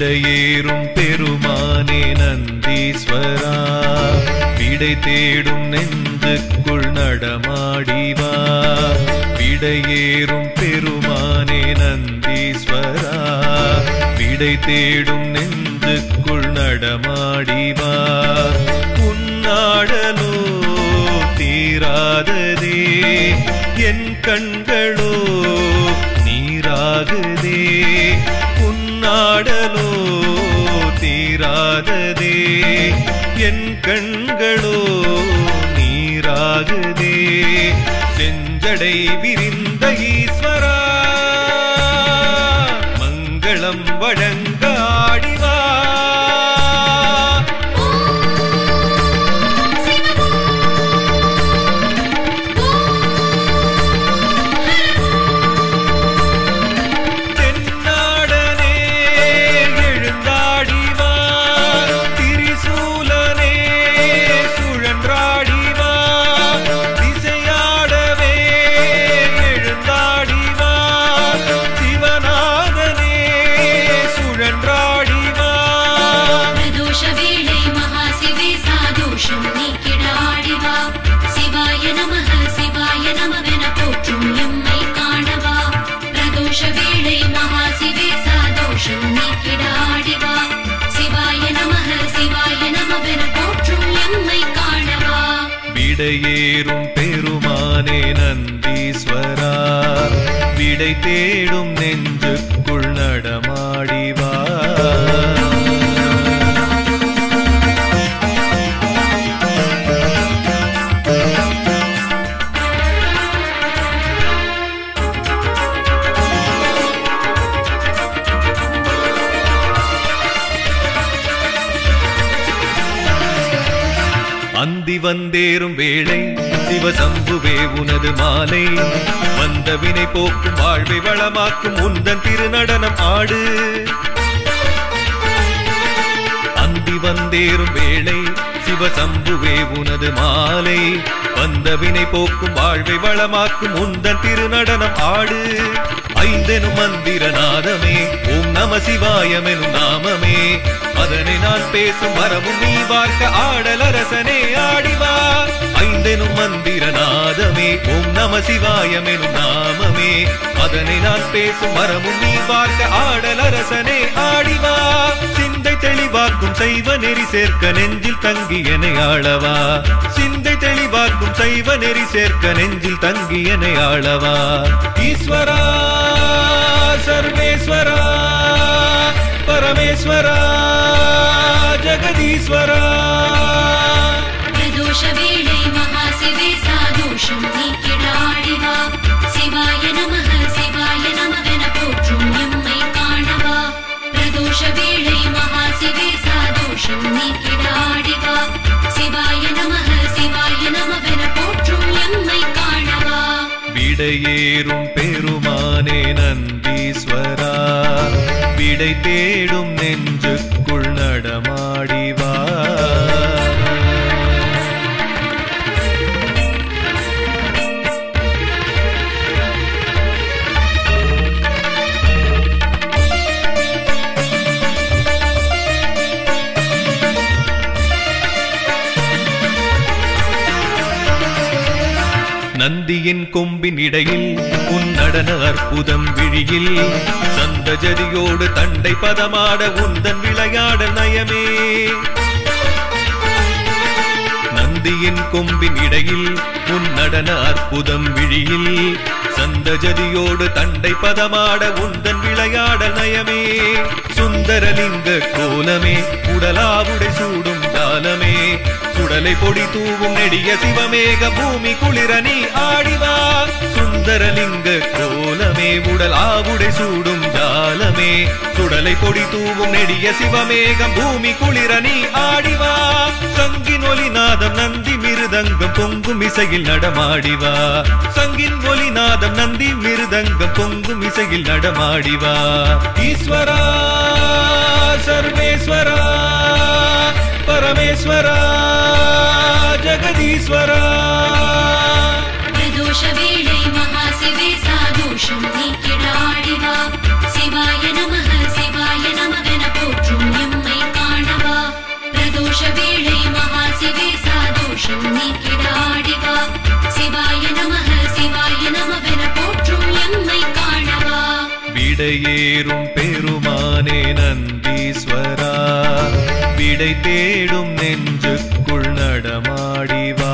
விடையேறும் பெருமானே நந்தீஸ்வரா விடை தேடும் நெஞ்சுக்குள் நடமாடிவா விடையேறும் பெருமானே நந்தீஸ்வரா விடை தேடும் நெஞ்சுக்குள் நடமாடிவா உன்னாடலோ தீராததே என் கண்களோ நீராகுதே உன்னாடலோ தீராததே என் கண்களோ நீராகுதே செஞ்சடை விரிந்த ஈஸ்வரா மங்களம் வழங்க ஆடிவா தென்னாடனே எழுந்தாடிவா திரிசூலனே சுழன்றாடிவா திசையாடவே எழுந்தாடிவா சிவநாதனே சுழன்றாடிவா பிரதோஷ வேளை மகாசிவே சாதோஷம் நீக்கிடாடிவா சிவாய நமः சிவாய நமவென போற்றும் எம்மை காணவா பிரதோஷ வேளை மகாசிவே சாதோஷம் நீக்கிடாடிவா சிவாய நமः சிவாய நமவென போற்றும் எம்மை காணவா விடையேறும் பெருமானே நந்தீஸ்வரா விடை தேடும் நெஞ்சுக்குள் நடமாடிவா அந்தி வந்தேறும் வேளை சிவசம்புவே உனது மாலை வந்த வினை போக்கும் வாழ்வை வளமாக்கும் உந்தன் திருநடனம் ஆடு அந்தி வந்தேறும் வேளை சிவசம்புவே உனது மாலை வந்த வினை போக்கும் வாழ்வை வளமாக்கும் உந்தன் திருநடனம் ஆடு ஐந்தெனும் மந்திர நாதமே ஓம் நம சிவாயமெனும் நாமமே அதனை நான் பேசும் வரவும் நீ பார்க்க ஆடலரசனே ஆடிவா ஐந்தெனும் மந்திர நாதமே ஓம் நம சிவாயமெனும் நாமமே அதனை நான் பேசும் வரவும் நீ பார்க்க ஆடலரசனே ஆடிவா சிந்தை தெளிவாக்கும் சைவ நெறி சேர்க்க நெஞ்சில் தங்கி என ஆளவா சிந்தை தெளிவாக்கும் சைவ நெறி சேர்க்க நெஞ்சில் தங்கி என ஆளவா ஈஸ்வரா சர்வேஸ்வரா பரமேஸ்வரா ஜெகதீஸ்வரா பிரதோஷ வேளை மகாசிவே சாதோஷம் நீக்கிடாடிவா சிவாய நமः சிவாய நமவென போற்றும் எம்மை காணவா பிரதோஷ வேளை மகாசிவே சாதோஷம் நீக்கிடாடிவா சிவாய நமः சிவாய நமவென போற்றும் எம்மை காணவா விடையேறும் பெருமானே நந்தீஸ்வரா விடை தேடும் நெஞ்சுக்குள் நடமாடிவா நந்தியின் கொம்பின் இடையில் உன் நடன அற்புதம் விழியில் சந்தஜதியோடு தண்டை பதமாட உந்தன் விளையாட நயமே நந்தியின் கொம்பின் இடையில் உன் நடன அற்புதம் விழியில் சந்தஜதியோடு தண்டை பதமாட உந்தன் விளையாட நயமே சுந்தரலிங்க கோலமே உடலாவுடை சூடும் ஜாலமே சுடலை பொடி தூவும் நெடிய சிவமேக பூமி குளிர நீ ஆடிவா சுந்தரலிங்க கோலமே உடல் ஆவுடை சூடும் ஜாலமே சுடலை பொடி தூவும் நெடிய சிவமேகம் பூமி குளிர நீ ஆடிவா சங்கின் ஒலிநாதம் நந்தி மிருதங்கம் பொங்கும் இசையில் நடமாடிவா சங்கின் ஒலிநாதம் நந்தி மிருதங்கம் பொங்கும் இசையில் நடமாடிவா ஈஸ்வரா சர்வேஸ்வரா பரமேஸ்வரா ஜெகதீஸ்வரா பிரதோஷ வேளை மகாசிவே சாதோஷம் நீக்கிடாடிவா சிவாய நமः சிவாய நமவென போற்றும் விடையேறும் பெருமானே நந்தீஸ்வரா விடை தேடும் நெஞ்சுக்குள் நடமாடிவா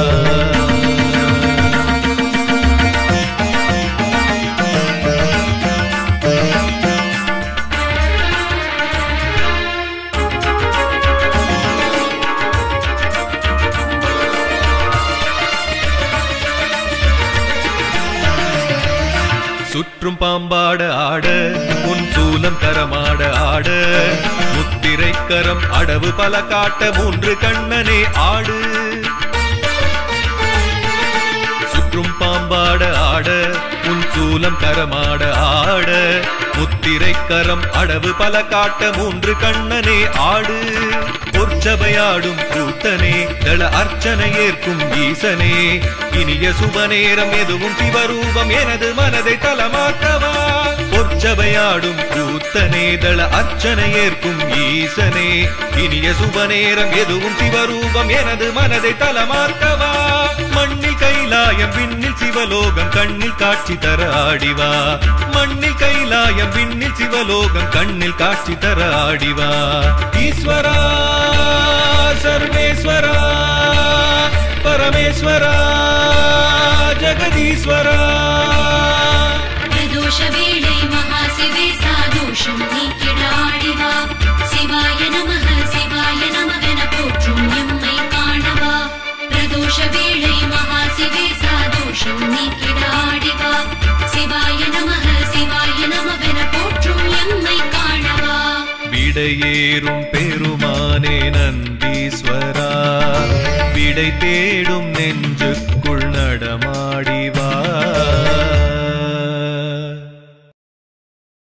சுற்றும் பாம்பாட ஆட உன் சூலம் கரமாட ஆட முத்திரை கரம் அடவு பல காட்ட மூன்று கண்ணனே ஆடு சுற்றும் பாம்பாட ஆட உன் சூலம் கரமாட ஆட முத்திரை கரம் அடவு பல காட்ட மூன்று கண்ணனே ஆடு பொற்சபையாடும் கூத்தனே தள அர்ச்சனை ஏற்கும் ஈசனே இனிய சுபநேரம் எதுவும் சிவரூபம் எனது மனதை தலமாக்கவா பொற்சபையாடும் கூத்தனே தள அர்ச்சனை ஏற்கும் ஈசனே இனிய சுபநேரம் எதுவும் சிவரூபம் எனது மனதை தலமாக்கவா மண்ணில் கைலாயம் விண்ணில் சிவலோகம் கண்ணில் காட்சி தர ஆடிவா மண்ணில் கைலாயம் விண்ணில் சிவலோகம் கண்ணில் காட்சி தர ஆடிவா ஈஸ்வரா சர்வேஸ்வரா பரமேஸ்வரா ஜெகதீஸ்வரா பிரதோஷ வேளை மகாசிவே சாதோஷம் நீக்கிடாடிவா சிவாய நமக சிவாய நமகென போற்றும் எம்மை காணவா பிரதோஷ வேளை மகாசிவே சாதோஷம் நீக்கிடாடிவா சிவாய நமக சிவாய நமகென போற்றும் எம்மை காணவா விடையேறும் பெருமானே நந்தீஸ்வரா விடை தேடும் நெஞ்சுக்குள் நடமாடிவா